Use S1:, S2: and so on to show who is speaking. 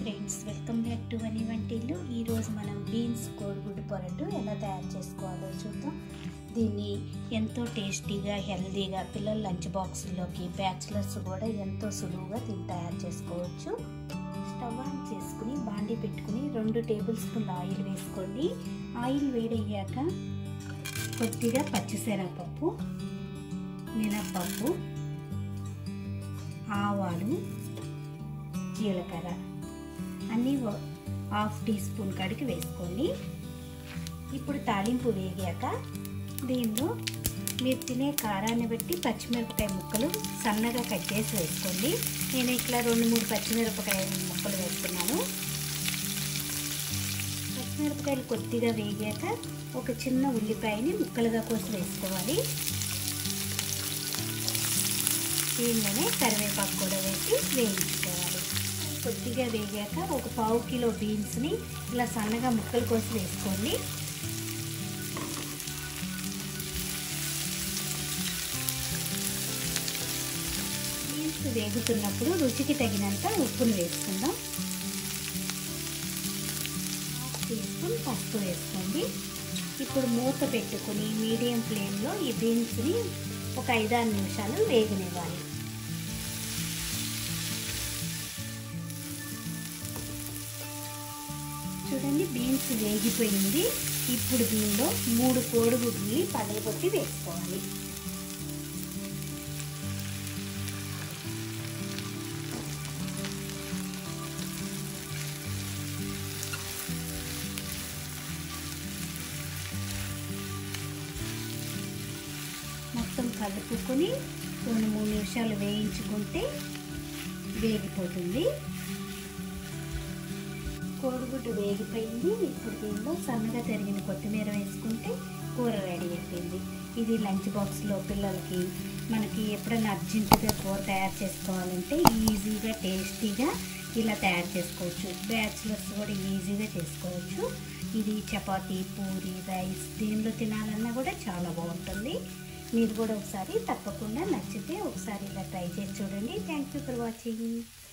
S1: friends welcome back to వని వంటిల్లు ఈరోజు మనం బీన్స్ కోడిగుడ్డు పొరటు ఎలా తయారు చేసుకోవాలో చూద్దాం దీన్ని ఎంతో టేస్టీగా హెల్తీగా పిల్లల లంచ్ బాక్స్లోకి బ్యాచిలర్స్ కూడా ఎంతో సులువుగా దీన్ని తయారు చేసుకోవచ్చు స్టవ్ ఆన్ చేసుకుని బాండి పెట్టుకుని రెండు టేబుల్ స్పూన్ల ఆయిల్ వేసుకోండి ఆయిల్ వేడయ్యాక కొద్దిగా పచ్చిశనగపప్పు మినప్పప్పు ఆవాలు జీలకర్ర అన్నీ ఓ- హాఫ్ టీ స్పూన్ కడికి వేసుకోండి ఇప్పుడు తాలింపు వేగాక దీనిలో మీరు తినే కారాన్ని బట్టి పచ్చిమిరపకాయ ముక్కలు సన్నగా కట్ చేసి వేసుకోండి నేను ఇట్లా రెండు మూడు పచ్చిమిరపకాయ ముక్కలు వేస్తున్నాను పచ్చిమిరపకాయలు కొద్దిగా వేగాక ఒక చిన్న ఉల్లిపాయని ముక్కలుగా కోసి వేసుకోవాలి దీనిలోనే కరివేపాకు కూడా వేసి వేయించుకోవాలి కొద్దిగా వేగాక ఒక పావు కిలో బీన్స్ని ఇలా సన్నగా ముక్కలు కోసి వేసుకోండి బీన్స్ వేగుతున్నప్పుడు రుచికి తగినంత ఉప్పును వేసుకుందాం హాఫ్ టీ స్పూన్ పసుపు వేసుకోండి ఇప్పుడు మూత పెట్టుకుని మీడియం ఫ్లేమ్లో ఈ బీన్స్ని ఒక ఐదారు నిమిషాలు వేగనివ్వాలి చూడండి బీన్స్ వేగిపోయింది ఇప్పుడు దీనిలో మూడు కోడిగుడ్లని పగలగొట్టి వేసుకోవాలి మొత్తం కలుపుకొని రెండు మూడు నిమిషాలు వేయించుకుంటే వేగిపోతుంది కోడిగుడ్డు వేగిపోయింది ఇప్పుడు దీనిలో సన్నగా తరిగిన కొత్తిమీర వేసుకుంటే కూర రెడీ అయిపోయింది ఇది లంచ్ బాక్స్లో పిల్లలకి మనకి ఎప్పుడైనా అర్జెంటుగా కూర తయారు చేసుకోవాలంటే ఈజీగా టేస్టీగా ఇలా తయారు చేసుకోవచ్చు బ్యాచులర్స్ కూడా ఈజీగా చేసుకోవచ్చు ఇది చపాతీ పూరి రైస్ దీనిలో తినాలన్నా కూడా చాలా బాగుంటుంది మీరు కూడా ఒకసారి తప్పకుండా నచ్చితే ఒకసారి ఇలా ట్రై చేసి చూడండి థ్యాంక్ యూ ఫర్ వాచింగ్